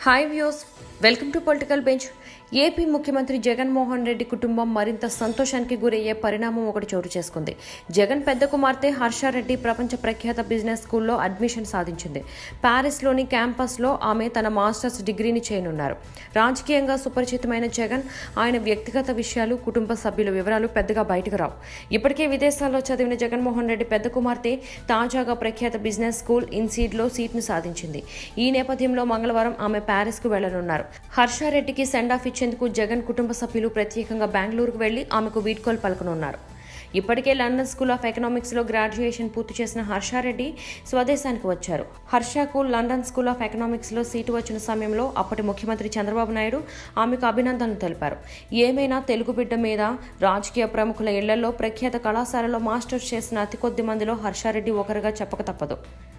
hi views welcome to political bench AP ముఖ్యమంత్రి జగన్మోహన్ రెడ్డి కుటుంబం మరింత సంతోషానికి గురయ్యే పరిణామం ఒకటి చోటు చేసుకుంది జగన్ పెద్ద కుమార్తె హర్షారెడ్డి ప్రపంచ ప్రఖ్యాత బిజినెస్ స్కూల్లో అడ్మిషన్ సాధించింది ప్యారిస్లోని క్యాంపస్లో ఆమె తన మాస్టర్స్ డిగ్రీని చేయనున్నారు రాజకీయంగా సుపరిచితమైన జగన్ ఆయన వ్యక్తిగత విషయాలు కుటుంబ సభ్యుల వివరాలు పెద్దగా బయటకు రావు ఇప్పటికే విదేశాల్లో చదివిన జగన్మోహన్ రెడ్డి పెద్ద కుమార్తె తాజాగా ప్రఖ్యాత బిజినెస్ స్కూల్ ఇన్సీడ్లో సీట్ను సాధించింది ఈ నేపథ్యంలో మంగళవారం ఆమె ప్యారిస్కు వెళ్లనున్నారు హర్షారెడ్డికి సెండ్ ఆఫ్ ఇచ్చేందుకు జగన్ కుటుంబ సభ్యులు ప్రత్యేకంగా బెంగళూరుకు వెళ్లి ఆమెకు వీడ్కోలు పలకనున్నారు ఇప్పటికే లండన్ స్కూల్ ఆఫ్ ఎకనామిక్స్లో గ్రాడ్యుయేషన్ పూర్తి చేసిన హర్షారెడ్డి స్వదేశానికి వచ్చారు హర్షకు లండన్ స్కూల్ ఆఫ్ ఎకనామిక్స్లో సీటు వచ్చిన సమయంలో అప్పటి ముఖ్యమంత్రి చంద్రబాబు నాయుడు ఆమెకు అభినందనలు తెలిపారు ఏమైనా తెలుగు బిడ్డ మీద రాజకీయ ప్రముఖుల ఇళ్లలో ప్రఖ్యాత కళాశాలలో మాస్టర్స్ చేసిన అతి కొద్ది మందిలో హర్షారెడ్డి ఒకరుగా చెప్పక తప్పదు